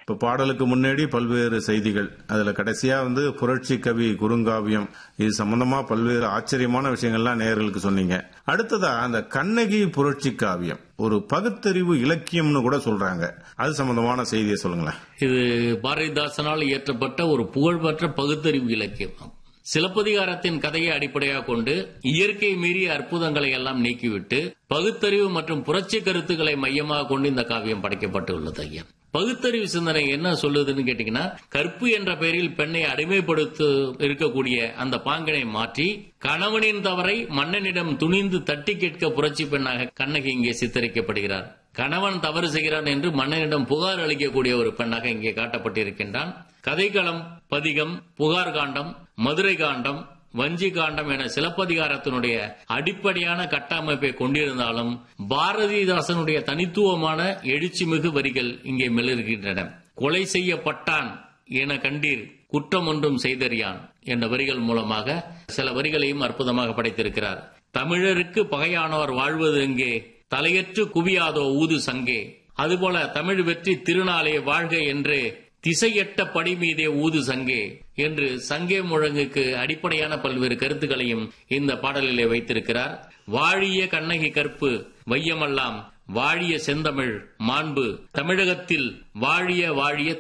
இப்ப பாடலுக்கு முன்னாடி பல்வேறு செய்திகள் அதுல கடைசியா வந்து புரட்சி கவி குறுங்காவியம் இது சம்பந்தமா பல்வேறு ஆச்சரியமான விஷயங்கள்லாம் நேயர்களுக்கு சொன்னீங்க அடுத்ததா அந்த கண்ணகி புரட்சி காவியம் ஒரு பகுத்தறிவு இலக்கியம்னு கூட சொல்றாங்க அது சம்பந்தமான செய்தியை சொல்லுங்களேன் இது பாரதிதாசனால் இயற்றப்பட்ட ஒரு புகழ்பெற்ற பகுத்தறிவு இலக்கியம் சிலப்பதிகாரத்தின் கதையை அடிப்படையாக கொண்டு இயற்கை மீறிய அற்புதங்களை எல்லாம் நீக்கிவிட்டு பகுத்தறிவு மற்றும் புரட்சி கருத்துக்களை மையமாக கொண்டு இந்த காவியம் படைக்கப்பட்டுள்ளது ஐயா பகுத்தறிவு சிந்தனை என்ன சொல்லுதுன்னு கேட்டீங்கன்னா கற்பு என்ற பெயரில் பெண்ணை அடிமைப்படுத்த இருக்கக்கூடிய அந்த பாங்கினை மாற்றி கணவனின் தவறை மன்னனிடம் துணிந்து தட்டி கேட்க புரட்சி பெண்ணாக கண்ணகி இங்கே சித்தரிக்கப்படுகிறார் கணவன் தவறு செய்கிறான் என்று மன்னனிடம் புகார் அளிக்கக்கூடிய ஒரு பெண்ணாக இங்கே காட்டப்பட்டிருக்கின்றான் கதைக்களம் பதிகம் புகார் காண்டம் மதுரை காண்டம் வஞ்சி காண்டம் என சிலப்பதிகாரத்தினுடைய அடிப்படையான கட்டமைப்பை கொண்டிருந்தாலும் பாரதிதாசனுடைய தனித்துவமான எழுச்சிமிகு வரிகள் இங்கே மிளர்கின்றன கொலை செய்யப்பட்டான் என கண்டீர் குற்றம் ஒன்றும் செய்தறியான் என்ற வரிகள் மூலமாக சில வரிகளையும் அற்புதமாக படைத்திருக்கிறார் தமிழருக்கு பகையானவர் வாழ்வது எங்கே தலையற்று குவியாதோ ஊது சங்கே அதுபோல தமிழ் வெற்றி திருநாளே வாழ்க என்று திசையட்ட படி மீதே ஊது சங்கே என்று சங்கே முழங்குக்கு அடிப்படையான பல்வேறு கருத்துக்களையும் இந்த பாடலிலே வைத்திருக்கிறார் வாழிய கண்ணகி கற்பு வையமெல்லாம் வாழிய செந்தமிழ் மாண்பு தமிழகத்தில் வாழிய வாழிய